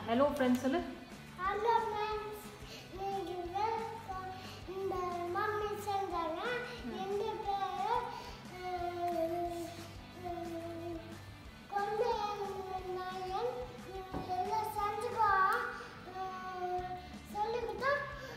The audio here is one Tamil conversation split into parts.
ஹலோ ஃப்ரெண்ட்ஸ் சொல்லு ஹலோ ஃப்ரெண்ட்ஸ் இன்னைக்கு வெல்கம் இந்த மம்மி செஞ்சாங்க எந்த பேர் கொண்டு நாயன் எல்லாம் செஞ்சுக்கோ சொல்லிக்கிட்டா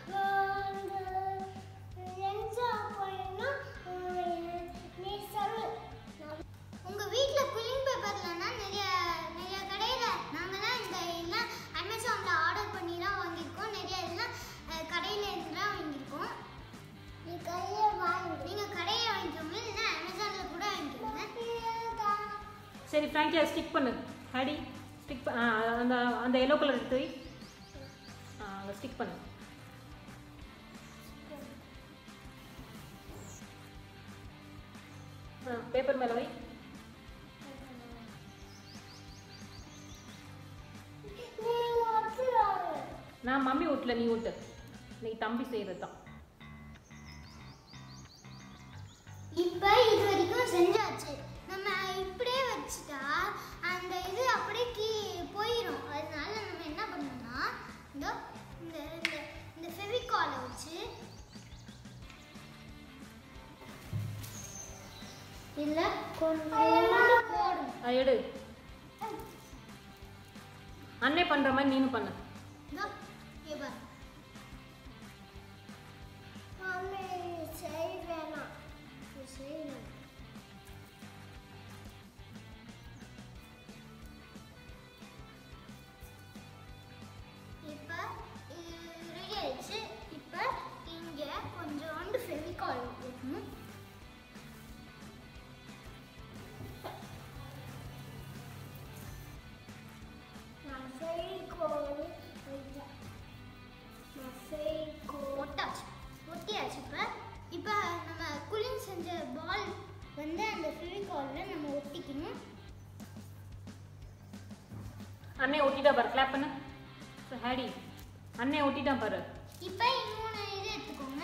என்ஜாய் பண்ணணும் நீ சொல்லு உங்க வீட்ல கூலிங் பேப்பர்லனா நிறைய நிறைய கடையில நாங்க தான் இந்த எல்லாம் அமேசான்ல ஆர்டர் பண்ணி தான் வாங்கியிருக்கோம் நிறைய எல்லாம் அஹ், கடையில இருந்து தான் வாங்கியிருக்கோம் நீ கையை வாங்கி நீங்க கடையில வாங்கிக்கோங்க இல்லைன்னா அமேசான்ல கூட வாங்கிக்கோங்க சரி ஃப்ராங்க்லியா ஸ்டிக் பண்ணு ஹேடி ஸ்டிக் அந்த அந்த எல்லோ கலர் எடுத்து வை. ஆ அங்கே ஸ்டிக் பண்ணு ஆ பேப்பர் மேலே வை நீங்க வச்சுருவாங்க நான் மம்மி வீட்டில் நீ விட்டு நீ தம்பி செய்கிறது தான் இப்போ இது வரைக்கும் செஞ்சாச்சு நம்ம இப்படியே வச்சுட்டா அந்த இது அப்படியே கீ போயிடும் அதனால நம்ம என்ன பண்ணணும்னா இந்த இந்த இந்த இந்த ஃபெவிகாலை வச்சு இல்லை கொஞ்சம் போடும் ஆ எடு அண்ணே பண்ணுற மாதிரி நீனும் பண்ணு இதோ இங்க பாரு. மம்மி செய் வேணாம் நீ செய்யணும் இப்போ இது ரெடி ஆயிடுச்சு இப்போ இங்கே கொஞ்சோண்டு ஃபெவிகால் வைக்கணும் நான் செய்கோள் வைத்தேன் நான் செய்கோள் ஒட்டாச்சு ஒட்டியாச்சு இப்போ இப்போ நம்ம குளிங் செஞ்ச பால் வந்து அந்த ஃபெவிகாலில் நம்ம ஒட்டிக்கணும் அண்ணே ஒட்டிட்டா பாரு கிளாப் பண்ணு ஹேடி அண்ணே ஒட்டிட்டான் பாரு இப்போ இன்னொன்று இது எடுத்துக்கோங்க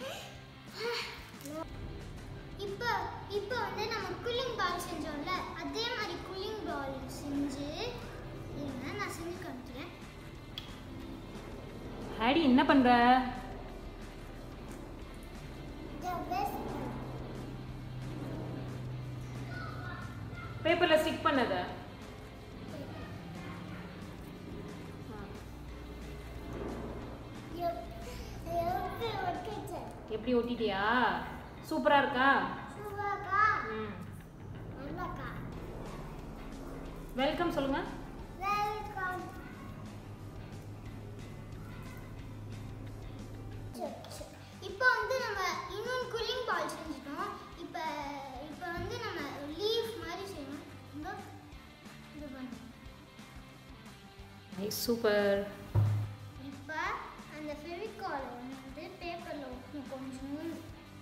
இப்போ இப்போ வந்து நம்ம கூலிங் பால் செஞ்சோம்ல அதே மாதிரி கூலிங் பால் செஞ்சு இருங்க நான் செஞ்சு காமிக்கிறேன் ஹேடி என்ன பண்ணுற the best பேப்பரில் ஸ்டிக் பண்ணதை எப்படி ஒட்டிச்சேன் எப்படி ஒட்டிட்டியா சூப்பராக இருக்கா சுவாக்கா ம் நல்லாக்கா வெல்கம் சொல்லுங்கள் வெல்கம் இப்போ வந்து நம்ம இன்னொன்று கூலிங் பால் செஞ்சுட்டோம் இப்போ இப்போ வந்து நம்ம லீஃப் மாதிரி செய்யணும் இந்த இது பண்ணு சூப்பர் இப்போ அந்த ஃபெவிகாலை வந்து பேப்பரில் ஒட்டணும் கொஞ்சம்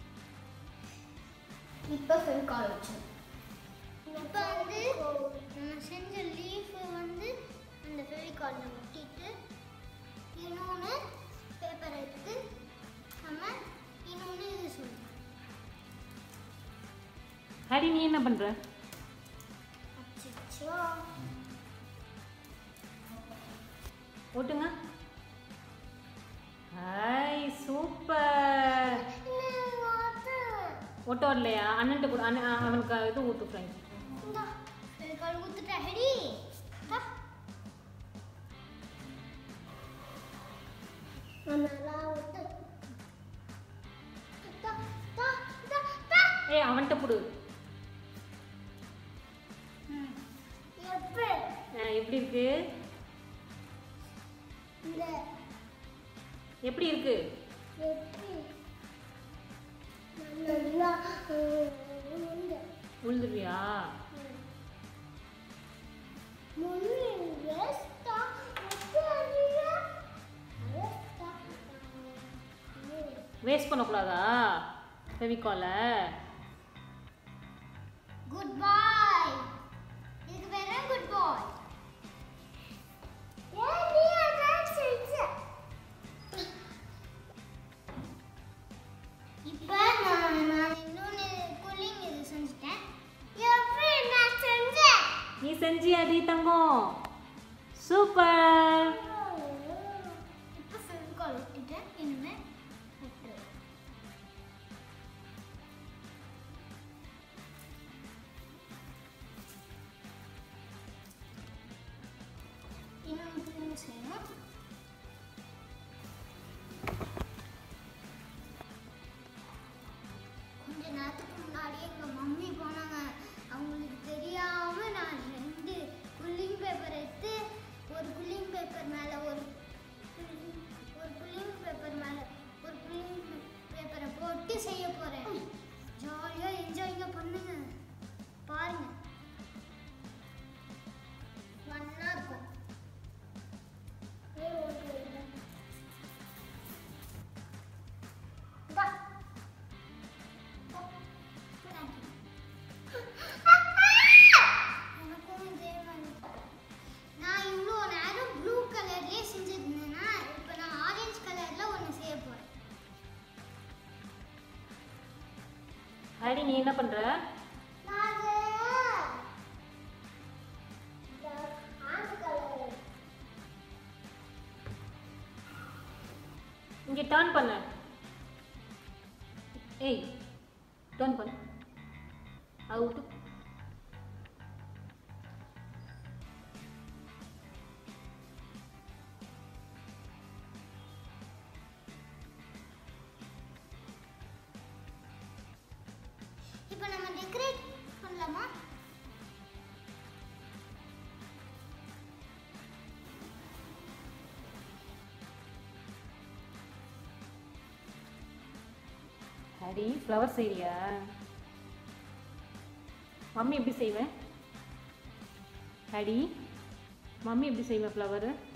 இப்போ ஃபெவிகால் வச்சோம் இப்போ வந்து நம்ம செஞ்ச லீஃப் வந்து அந்த ஃபெவிகாலில் ஒட்டிட்டு இன்னொன்று பேப்பர் எடுத்து நம்ம இன்னொன்று இது சொல்லணும் ஹேடி நீ என்ன பண்ணுற அச்சோ ஓட்டுங்க ஹாய் சூப்பர் ஒட்ட வரலையா அண்ணன்ட்ட கூட அண்ணன் அ- அவனுக்கு இது ஊத்து ஃப்ரெண்ட் இந்தா ஃபெவிகால் ஊற்றுட்டா ஹெடி தா நல்லா ஒட்டு தா தா தா தா ஏய் அவன்கிட்ட கொடு ம் எப்படி அஹ், எப்படி இருக்கு இந்த எப்படி இருக்கு எப்படி நல்லா உண்டு உழுதுருவியா முன்னே வேஸ்டா வெட்டாதீங்க வேஸ்டா வேஸ்ட் பண்ணக்கூடாதா ஃபெவிகாலை குட் பாய் இதுக்கு பேரு குட் பாய் ஏன் நீ அதான் செஞ்ச இப்போ நான் நான் இன்னொன்று கூலிங் இது செஞ்சுட்டேன் எப்படி நான் செஞ்சேன் நீ செஞ்சியாடி தங்கம் சூப்பர் இப்போ ஃபெவிகால் ஒட்டிட்டேன் இனிமே ஒட்டு இன்னும் திரும்ப செய்யணும் கொஞ்ச நேரத்துக்கு முன்னாடி எங்க மம்மி போனாங்க அவங்களுக்கு தெரியாம நான் ரெண்டு குல்லிங் பேப்பர் எடுத்து ஒரு குல்லிங் பேப்பர் மேல ஒரு குல்லிங் ஒரு குல்லிங் பேப்பர் மேல ஒரு குல்லிங் பேப்பரை போட்டு செய்ய போறேன் ஜாலியா என்ஜாய்ங்க பண்ணுங்க பாருங்க ஃபன்னா இருக்கும் வா எனக்கும் இதே மாதிரி நான் இவ்வளோ நேரம் ப்ளூ கலர்லேயே செஞ்சிருந்தேன்னா இப்போ நான் ஆரஞ்சு கலரில் ஒன்று செய்ய போகிறேன் ஹரி நீ என்ன பண்ற இங்கே டர்ன் பண்ணு ஏய் டர்ன் பண்ணு அவுட்டு இப்போ நம்ம டெக்கரேட் பண்ணலாமா ஹரி ஃப்ளவர் செய்றியா மம்மி எப்படி செய்வேன் ஹரி மம்மி எப்படி செய்வேன் ஃப்ளவரு